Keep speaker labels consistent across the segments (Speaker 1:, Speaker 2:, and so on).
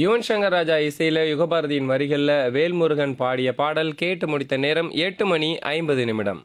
Speaker 1: யுவன் சங்கர் ராஜா இசையில யுகபாரதியின் வரிகள்ல வேல்முருகன் பாடிய பாடல் கேட்டு முடித்த நேரம் எட்டு மணி ஐம்பது நிமிடம்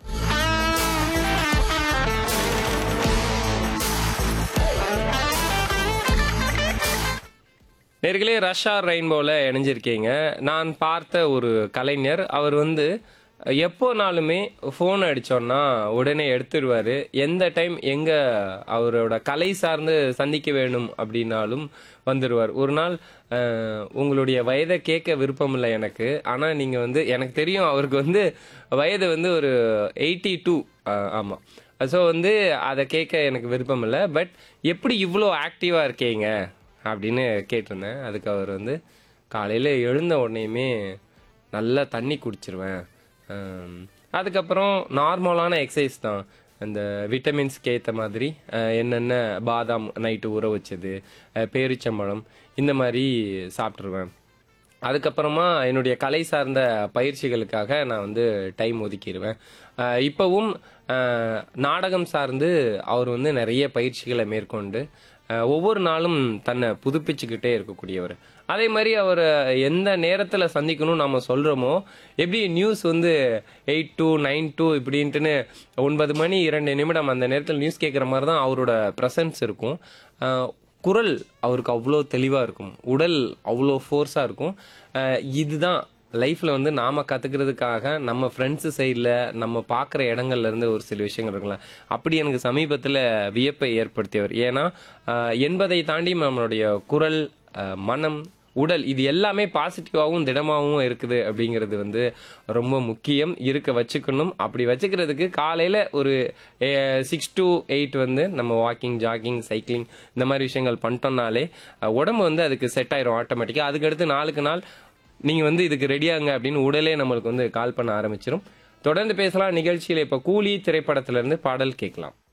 Speaker 1: நேர்களே ரஷ்யா ரெயின்போல இணைஞ்சிருக்கீங்க நான் பார்த்த ஒரு கலைஞர் அவர் வந்து எப்போனாலுமே ஃபோன் அடிச்சோன்னா உடனே எடுத்துடுவாரு எந்த டைம் எங்க அவரோட கலை சார்ந்து சந்திக்க வேணும் அப்படின்னாலும் வந்துடுவார் ஒரு நாள் அஹ், உங்களுடைய வயதை கேட்க விருப்பம் இல்லை எனக்கு ஆனா நீங்க வந்து எனக்கு தெரியும் அவருக்கு வந்து வயது வந்து ஒரு எயிட்டி டூ ஆமா ஸோ வந்து அதை கேட்க எனக்கு விருப்பம் இல்லை பட் எப்படி இவ்வளோ ஆக்டிவாக இருக்கீங்க அப்படின்னு கேட்டிருந்தேன் அதுக்கு அவர் வந்து காலையில் எழுந்த உடனேயுமே நல்லா தண்ணி குடிச்சிருவேன் ஆம், அதுக்கப்புறம் நார்மலான எக்ஸசைஸ் தான் அந்த விட்டமின்ஸ்க்கு ஏற்ற மாதிரி அஹ், என்னென்ன பாதாம் நைட்டு ஊற வச்சது அஹ், பேரிச்சம்பழம் இந்த மாதிரி சாப்பிட்ருவேன் அதுக்கப்புறமா என்னுடைய கலை சார்ந்த பயிற்சிகளுக்காக நான் வந்து டைம் ஒதுக்கிடுவேன் அஹ் இப்பவும் அஹ், நாடகம் சார்ந்து அவர் வந்து நிறைய பயிற்சிகளை மேற்கொண்டு அஹ், ஒவ்வொரு நாளும் தன்னை புதுப்பிச்சுக்கிட்டே இருக்கக்கூடியவர் அதே மாதிரி அவர் எந்த நேரத்தில் சந்திக்கணும் நம்ம சொல்கிறோமோ எப்படி நியூஸ் வந்து எயிட் டூ நைன் டூ இப்படின்ட்டுன்னு ஒன்பது மணி இரண்டு நிமிடம் அந்த நேரத்தில் நியூஸ் கேட்குற மாதிரி தான் அவரோட ப்ரெசன்ஸ் இருக்கும் அஹ், குரல் அவருக்கு அவ்வளோ தெளிவாக இருக்கும் உடல் அவ்வளோ ஃபோர்ஸாக இருக்கும் அஹ் இதுதான் லைஃப்பில் வந்து நாம் கற்றுக்கிறதுக்காக நம்ம ஃப்ரெண்ட்ஸு சைடில் நம்ம பார்க்குற இடங்கள்ல இருந்து ஒரு சில விஷயங்கள் இருக்கலாம் அப்படி எனக்கு சமீபத்தில் வியப்பை ஏற்படுத்தியவர் ஏன்னா அஹ் எண்பதை தாண்டி நம்மளுடைய குரல் அஹ் மனம் உடல் இது எல்லாமே பாசிட்டிவாகவும் திடமாகவும் இருக்குது அப்படிங்கிறது வந்து ரொம்ப முக்கியம் இருக்க வச்சுக்கணும் அப்படி வச்சுக்கிறதுக்கு காலையில் ஒரு சிக்ஸ் to எயிட் வந்து நம்ம வாக்கிங் ஜாகிங் சைக்கிளிங் இந்த மாதிரி விஷயங்கள் பண்ணிட்டோம்னாலே அஹ், உடம்பு வந்து அதுக்கு செட் ஆயிரும் ஆட்டோமேட்டிக்காக அதுக்கடுத்து நாளுக்கு நாள் நீங்கள் வந்து இதுக்கு ரெடியாங்க அப்படின்னு உடலே நம்மளுக்கு வந்து கால் பண்ண ஆரம்பிச்சிடும் தொடர்ந்து பேசலாம் நிகழ்ச்சியில் இப்போ கூலி திரைப்படத்திலிருந்து பாடல் கேட்கலாம்